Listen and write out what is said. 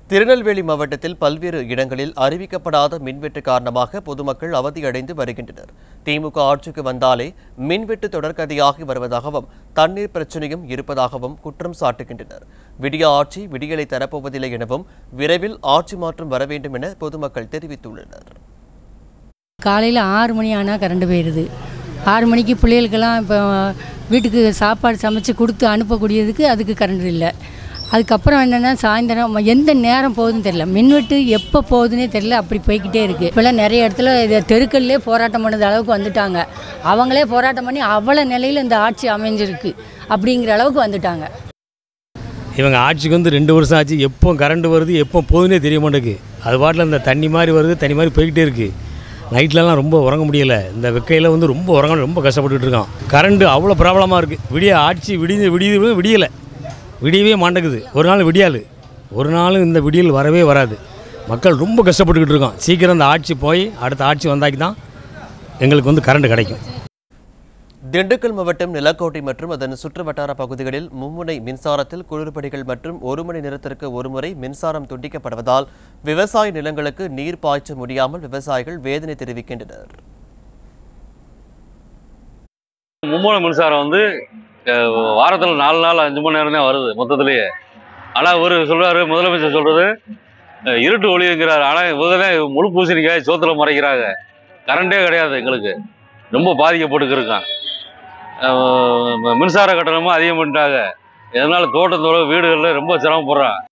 திருநெல்வேலி மாவட்டத்தில் பல்வேறு இடங்களில் அறிவிக்கப்படாத மின்வெட்டு காரணமாக பொதுமக்கள் அவதியடைந்து வருகின்றனர் திமுக ஆட்சிக்கு வந்தாலே மின்வெட்டு தொடர்கதையாகி வருவதாகவும் தண்ணீர் பிரச்சனையும் இருப்பதாகவும் குற்றம் சாட்டுகின்றனர் விடிய ஆட்சி விடியலை தரப்போவதில்லை எனவும் விரைவில் ஆட்சி மாற்றம் வர வேண்டும் என பொதுமக்கள் தெரிவித்துள்ளனர் காலையில் ஆறு மணி ஆனால் கரண்ட் போயிடுது ஆறு மணிக்கு பிள்ளைகளுக்கெல்லாம் இப்போ வீட்டுக்கு சாப்பாடு சமைச்சு கொடுத்து அனுப்பக்கூடியதுக்கு அதுக்கு கரண்ட் இல்லை அதுக்கப்புறம் என்னென்னா சாயந்தரம் ம- எந்த நேரம் போகுதுன்னு தெரியல மின்வெட்டு எப்போ போகுதுன்னே தெரியல அப்படி போய்க்கிட்டே இருக்குது இப்போல்லாம் நிறைய இடத்துல இது தெருக்கள்லே போராட்டம் பண்ணது அளவுக்கு வந்துட்டாங்க அவங்களே போராட்டம் பண்ணி அவ்வளோ நிலையில் இந்த ஆட்சி அமைஞ்சிருக்கு அப்படிங்கிற அளவுக்கு வந்துட்டாங்க இவங்க ஆட்சிக்கு வந்து ரெண்டு வருஷம் ஆச்சு எப்போ கரண்ட் வருது எப்போ போகுதுன்னே தெரிய மாட்டேங்குது அது பாட்டில் இந்த தண்ணி மாதிரி வருது தண்ணி மாதிரி போய்கிட்டே இருக்குது நைட்லலாம் ரொம்ப உறங்க முடியல இந்த வெக்கையில் வந்து ரொம்ப உறங்க ரொம்ப கஷ்டப்பட்டுட்டு இருக்கோம் கரண்ட் அவ்வளோ ப்ராப்ளமாக இருக்குது விடிய ஆட்சி விடிய விடிய விடியலை விடியவே மாட்டேங்குது ஒரு நாள் விடியாது ஒரு நாளும் இந்த விடியல் வரவே வராது மக்கள் ரொம்ப கஷ்டப்பட்டுக்கிட்டு இருக்கோம் சீக்கிரம் இந்த ஆட்சி போய் அடுத்த ஆட்சி வந்தாக்கி தான் எங்களுக்கு வந்து கரண்ட் கிடைக்கும் திண்டுக்கல் மாவட்டம் நிலக்கோட்டை மற்றும் அதன் சுற்றுவட்டார பகுதிகளில் மும்முனை மின்சாரத்தில் குளிர்படிகள் மற்றும் ஒரு மணி நேரத்திற்கு ஒருமுறை மின்சாரம் துண்டிக்கப்படுவதால் விவசாய நிலங்களுக்கு நீர் பாய்ச்ச முடியாமல் விவசாயிகள் வேதனை தெரிவிக்கின்றனர் மும்மூல மின்சாரம் வந்து வாரத்தில் நாலு நாள் அஞ்சு மணி நேரம் தான் வருது மொத்தத்திலேயே ஆனால் இவர் சொல்றாரு முதலமைச்சர் சொல்றது அஹ், இருட்டு ஒளிங்கிறார் ஆனால் இவங்க தான் முழு பூசணிக்காய் சோத்துல மறைக்கிறாங்க கரண்டே கிடையாது எங்களுக்கு ரொம்ப பாதிக்கப்பட்டு இருக்கான் மின்சார கட்டணமும் அதிகம் பண்ணிட்டாங்க இதனால தோட்டத்தோட வீடுகளில் ரொம்ப சிரமப்படுறான்